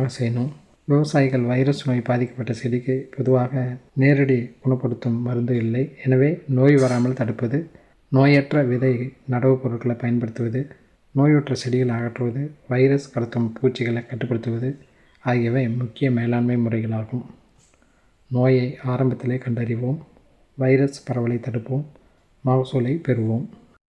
கவனமாக செய்யணும் விவசாயிகள் வைரஸ் நோய் பாதிக்கப்பட்ட செடிக்கு பொதுவாக நேரடி குணப்படுத்தும் மருந்து இல்லை எனவே நோய் வராமல் தடுப்பது நோயற்ற விதை நடவு பொருட்களை பயன்படுத்துவது நோயுற்ற செடிகளை அகற்றுவது வைரஸ் கடத்தும் பூச்சிகளை கட்டுப்படுத்துவது ஆகியவை முக்கிய மேலாண்மை முறைகளாகும் நோயை ஆரம்பத்திலே கண்டறிவோம் வைரஸ் பரவலை தடுப்போம் மகசூலை பெறுவோம்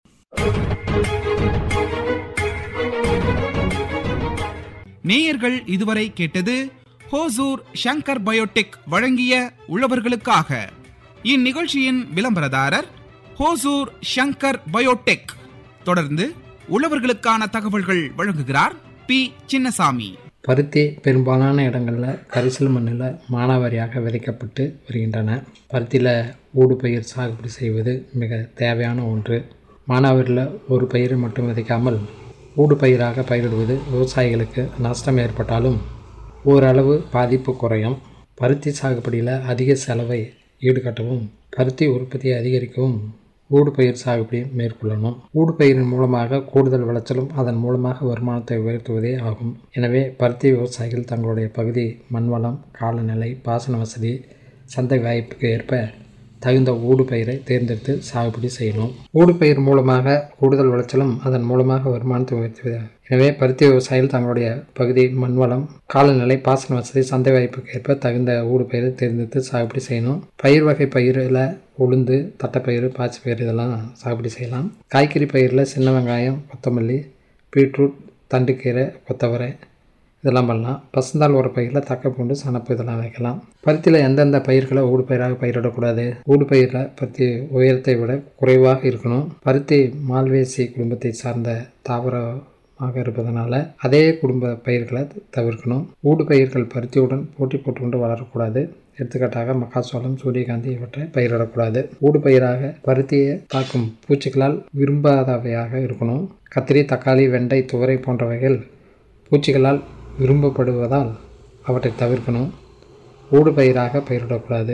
நேயர்கள் இதுவரை கேட்டது ஹோசூர் ஷங்கர் பயோடெக் வழங்கிய உழவர்களுக்காக இந்நிகழ்ச்சியின் விளம்பரதாரர் ஹோசூர் ஷங்கர் பயோடெக் தொடர்ந்து உழவர்களுக்கான தகவல்கள் வழங்குகிறார் பி சின்னசாமி பருத்தி பெரும்பாலான இடங்களில் கரிசல் மண்ணில் மானாவாரியாக விதைக்கப்பட்டு வருகின்றன பருத்தியில் ஊடுபயிர் சாகுபடி செய்வது மிக தேவையான ஒன்று மானாவாரியில் ஒரு பயிரை மட்டும் விதைக்காமல் ஊடுபயிராக பயிரிடுவது விவசாயிகளுக்கு நஷ்டம் ஏற்பட்டாலும் ஓரளவு பாதிப்பு குறையும் பருத்தி சாகுபடியில் அதிக செலவை ஈடுகட்டவும் பருத்தி உற்பத்தியை அதிகரிக்கவும் ஊடுபயிர் சாகுபடி மேற்கொள்ளணும் ஊடுபயிரின் மூலமாக கூடுதல் விளைச்சலும் அதன் மூலமாக வருமானத்தை உயர்த்துவதே ஆகும் எனவே பருத்தி விவசாயிகள் தங்களுடைய பகுதி மண்வளம் காலநிலை பாசன வசதி சந்தை வாய்ப்புக்கு ஏற்ப தகுந்த ஊடுபயிரை தேர்ந்தெடுத்து சாகுபடி செய்யணும் ஊடுபயிர் மூலமாக கூடுதல் விளைச்சலும் அதன் மூலமாக வருமானத்தை உயர்த்துவது எனவே பருத்தி விவசாயிகள் தங்களுடைய பகுதி மண்வளம் காலநிலை பாசன வசதி சந்தை வாய்ப்புக்கு ஏற்ப தகுந்த ஊடுபயிரை தேர்ந்தெடுத்து சாகுபடி செய்யணும் பயிர் வகை பயிரில் உளுந்து தட்டைப்பயிறு பாசிப்பயிறு இதெல்லாம் சாகுபடி செய்யலாம் காய்கறி பயிரில் சின்ன வெங்காயம் கொத்தமல்லி பீட்ரூட் தண்டுக்கீரை கொத்தவரை இதெல்லாம் பண்ணலாம் பசுந்தாள் ஒரு பயிரில் தக்கப்பூண்டு சனப்பு இதெல்லாம் வைக்கலாம் பருத்தியில் எந்தெந்த பயிர்களை ஊடுபயிராக பயிரிடக்கூடாது ஊடுபயிரில் பருத்தி உயரத்தை விட குறைவாக இருக்கணும் பருத்தி மால்வேசி குடும்பத்தை சார்ந்த தாவரமாக இருப்பதனால அதே குடும்ப பயிர்களை தவிர்க்கணும் ஊடுபயிர்கள் பருத்தியுடன் போட்டி போட்டுக்கொண்டு வளரக்கூடாது எடுத்துக்காட்டாக மக்காசோளம் சூரியகாந்தி இவற்றை பயிரிடக்கூடாது ஊடுபயிராக பருத்தியை தாக்கும் பூச்சிகளால் விரும்பாதவையாக இருக்கணும் கத்திரி தக்காளி வெண்டை துவரை போன்றவைகள் பூச்சிகளால் விரும்பப்படுவதால் அவற்றை தவிர்க்கணும் ஊடுபயிராக பயிரிடக்கூடாது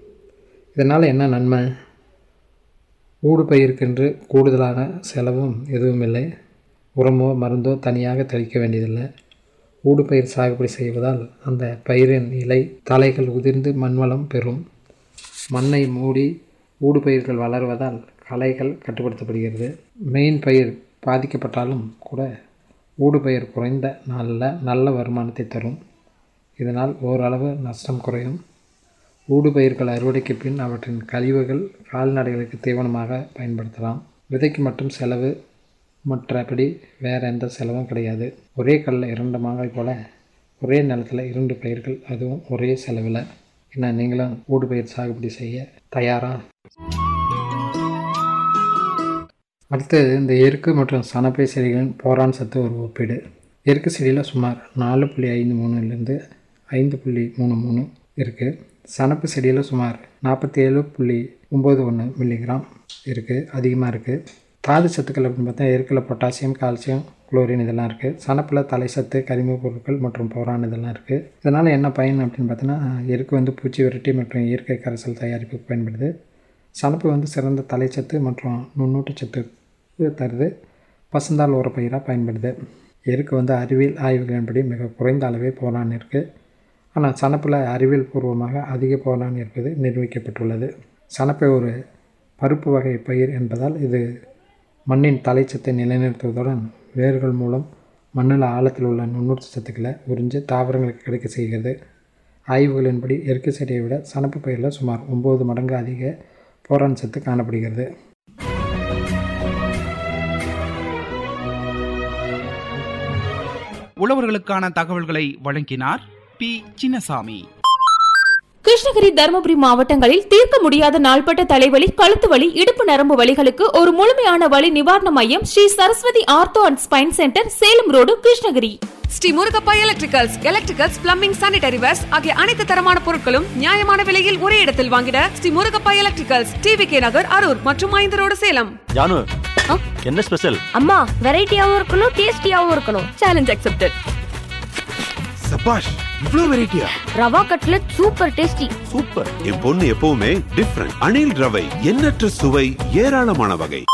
இதனால் என்ன நன்மை ஊடுபயிருக்கென்று கூடுதலான செலவும் எதுவும் இல்லை உரமோ மருந்தோ தனியாக தெளிக்க வேண்டியதில்லை ஊடுபயிர் சாகுபடி செய்வதால் அந்த பயிரின் இலை தலைகள் உதிர்ந்து மண்வளம் பெறும் மண்ணை மூடி ஊடுபயிர்கள் வளர்வதால் களைகள் கட்டுப்படுத்தப்படுகிறது மெயின் பயிர் பாதிக்கப்பட்டாலும் கூட ஊடுபயிர் குறைந்த நாளில் நல்ல வருமானத்தை தரும் இதனால் ஓரளவு நஷ்டம் குறையும் ஊடுபயிர்கள் அறுவடைக்கு பின் அவற்றின் கழிவுகள் கால்நடைகளுக்கு தீவனமாக பயன்படுத்தலாம் விதைக்கு மட்டும் செலவு மற்றபடி வேறு எந்த செலவும் கிடையாது ஒரே கல்லில் இரண்டு மாங்காய் போல் ஒரே நிலத்தில் இரண்டு பயிர்கள் அதுவும் ஒரே செலவில் என்ன நீங்களும் ஊடுபயிர் சாகுபடி செய்ய தயாரா அடுத்து இந்த எருக்கு மற்றும் சனப்பை செடிகளின் போரான் சத்து ஒரு ஒப்பீடு எருக்கு செடியில் சுமார் நாலு புள்ளி ஐந்து மூணுலேருந்து ஐந்து புள்ளி மூணு மூணு இருக்குது சனப்பு செடியில் சுமார் நாற்பத்தி ஏழு புள்ளி ஒம்பது ஒன்று மில்லிகிராம் இருக்குது அதிகமாக இருக்குது தாது சத்துக்கள் அப்படின்னு பார்த்தா எருக்கில் பொட்டாசியம் கால்சியம் குளோரின் இதெல்லாம் இருக்குது சனப்பில் தலை சத்து கரிம பொருட்கள் மற்றும் போரான் இதெல்லாம் இருக்குது இதனால் என்ன பயன் அப்படின்னு பார்த்தோன்னா எருக்கு வந்து பூச்சி விரட்டி மற்றும் இயற்கை கரைசல் தயாரிப்புக்கு பயன்படுது சனப்பு வந்து சிறந்த தலைச்சத்து மற்றும் நுண்ணூட்டச்சத்து தருது பசுந்தாள் உரப்பயிராக பயன்படுது எருக்கு வந்து அறிவியல் ஆய்வுகளின்படி மிக குறைந்த அளவே போரான் இருக்குது ஆனால் சனப்பில் அறிவியல் பூர்வமாக அதிக போரான் இருப்பது நிரூபிக்கப்பட்டுள்ளது சனப்பை ஒரு பருப்பு வகை பயிர் என்பதால் இது மண்ணின் தலைச்சத்தை நிலைநிறுத்துவதுடன் வேர்கள் மூலம் மண்ணில் ஆழத்தில் உள்ள நுண்ணூட்ட சத்துக்களை உறிஞ்சு தாவரங்களுக்கு கிடைக்க செய்கிறது ஆய்வுகளின்படி எருக்கு செடியை விட சனப்பு பயிரில் சுமார் ஒம்பது மடங்கு அதிக போரான் சத்து காணப்படுகிறது உழவர்களுக்கான தகவல்களை வழங்கினார் பி சின்னசாமி கிருஷ்ணகிரி தருமபுரி மாவட்டங்களில் தீர்க்க முடியாத நாள்பட்ட தலைவலி கழுத்து வலி இடுப்பு நரம்பு வலிகளுக்கு ஒரு முழுமையான வலி நிவாரண மையம் Sri Saraswathi ortho and spine centre Salem road Krishnagiri Sri Murugappa electricals electricals plumbing sanitary wares ஆகிய அனைத்து தரமான பொருட்களும் நியாயமான விலையில் ஒரே இடத்தில் வாங்கிட Sri Murugappa electricals TV K Nagar Harur மற்றும் ஐந்து ரோடு சேலம் ஜானு என்ன ஸ்பெஷல் அம்மா வெரைட்டியாவும் இருக்கணும் டேஸ்டியாவும் இருக்கணும் சேலஞ்ச் அக்செப்டட் சபாஷ் இவ்ளோ வெரைட்டியா rava cutlet super tasty super என் பொண்ணு எப்பவுமே டிஃப்ரெண்ட் அணில் ரவை எண்ணற்ற சுவை ஏராளமான வகை